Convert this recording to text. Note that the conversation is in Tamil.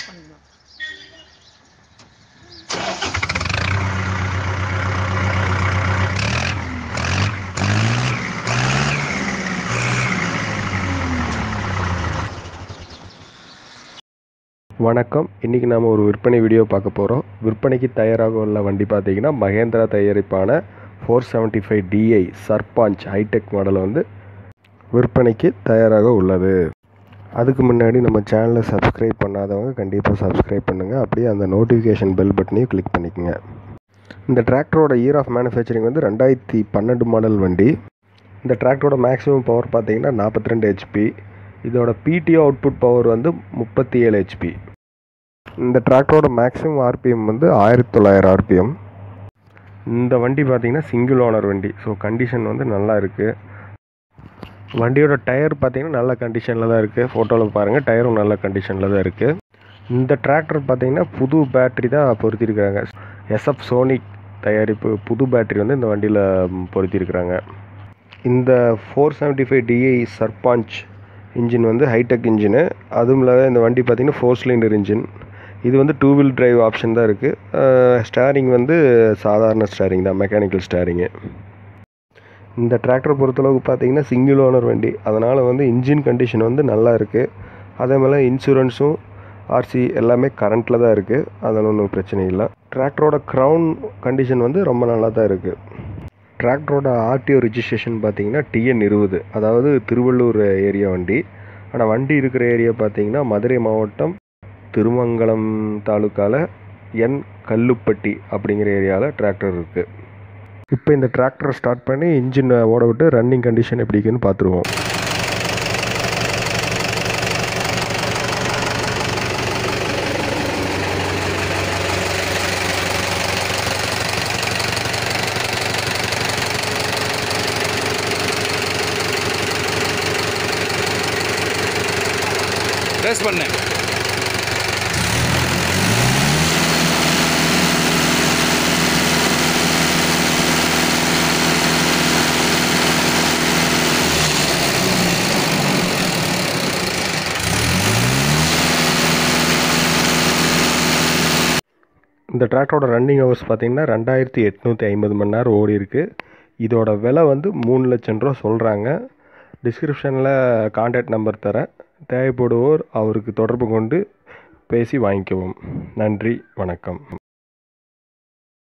ஆஃப் பண்ணிடணும் வணக்கம் இன்றைக்கி நாம் ஒரு விற்பனை வீடியோ பார்க்க போகிறோம் விற்பனைக்கு தயாராக உள்ள வண்டி பார்த்தீங்கன்னா மகேந்திரா தயாரிப்பான four seventy five DI Sarpanch hi tech model வந்து விற்பனைக்கு தயாராக உள்ளது அதுக்கு முன்னாடி நம்ம சேனலை சப்ஸ்கிரைப் பண்ணாதவங்க கண்டிப்பாக சப்ஸ்கிரைப் பண்ணுங்கள் அப்படியே அந்த நோட்டிஃபிகேஷன் பெல் பட்டனையும் கிளிக் பண்ணிக்கோங்க இந்த டிராக்டரோட இயர் ஆஃப் மேனுஃபேக்சரிங் வந்து ரெண்டாயிரத்தி பன்னெண்டு மாடல் வண்டி இந்த டிராக்டரோட மேக்ஸிமம் பவர் பார்த்தீங்கன்னா நாற்பத்தி ரெண்டு ஹெச்பி இதோட பிடிஓ அவுட்புட் பவர் வந்து முப்பத்தி ஏழு ஹெச்பி இந்த டிராக்டரோட மேக்ஸிமம் ஆர்பிஎம் வந்து ஆயிரத்தி தொள்ளாயிரம் ஆர்பிஎம் இந்த வண்டி பார்த்தீங்கன்னா சிங்கிள் ஓனர் வண்டி ஸோ கண்டிஷன் வந்து நல்லா இருக்குது வண்டியோட டயர் பார்த்தீங்கன்னா நல்ல கண்டிஷனில் தான் இருக்குது ஃபோட்டோவில் பாருங்கள் டயரும் நல்ல கண்டிஷனில் தான் இருக்குது இந்த டிராக்டர் பார்த்தீங்கன்னா புது பேட்டரி தான் பொருத்திருக்கிறாங்க எஸ்எஃப் சோனிக் தயாரிப்பு புது பேட்டரி வந்து இந்த வண்டியில் பொருத்திருக்கிறாங்க இந்த four seventy five DI Sarpanch engine வந்து ஹைடெக் இன்ஜினு அதுவும் இல்லாத இந்த வண்டி பார்த்திங்கன்னா ஃபோர் சிலிண்டர் இன்ஜின் இது வந்து டூ வீல் டிரைவ் ஆப்ஷன் தான் இருக்குது ஸ்டேரிங் வந்து சாதாரண ஸ்டேரிங் தான் மெக்கானிக்கல் ஸ்டேரிங்கு இந்த டிராக்டரை பொறுத்தளவுக்கு பார்த்தீங்கன்னா சிங்கிள் ஓனர் வண்டி அதனால் வந்து இன்ஜின் கண்டிஷன் வந்து நல்லா இருக்குது அதே மாதிரி இன்சூரன்ஸும் ஆர்சி எல்லாமே கரண்ட்டில் தான் இருக்குது அதில் ஒன்றும் பிரச்சனை இல்லை டிராக்டரோட க்ரௌன் கண்டிஷன் வந்து ரொம்ப நல்லா தான் இருக்குது டிராக்டரோட ஆர்டிஓ ரிஜிஸ்ட்ரேஷன் பார்த்தீங்கன்னா டிஎன் இருபது அதாவது திருவள்ளூர் ஏரியா வண்டி ஆனால் வண்டி இருக்கிற ஏரியா பார்த்தீங்கன்னா மதுரை மாவட்டம் திருமங்கலம் தாலுக்காவில் என் கல்லுப்பட்டி அப்படிங்கிற ஏரியாவில் டிராக்டர் இருக்குது இப்போ இந்த டிராக்டரை ஸ்டார்ட் பண்ணி இன்ஜின் ஓட விட்டு ரன்னிங் கண்டிஷன் எப்படி இருக்குன்னு பார்த்துருவோம் ரேஸ் பண்ணு இந்த டிராக்டரோட ரன்னிங் ஹவர்ஸ் பார்த்தீங்கன்னா ரெண்டாயிரத்தி எட்நூற்றி ஐம்பது மணி நேரம் ஓடி இருக்குது இதோட விலை வந்து மூணு லட்சம் ரூபா சொல்கிறாங்க டிஸ்கிரிப்ஷனில் கான்டாக்ட் நம்பர் தரேன் தேவைப்படுவோர் அவருக்கு தொடர்பு கொண்டு பேசி வாங்கிக்கவும் நன்றி வணக்கம்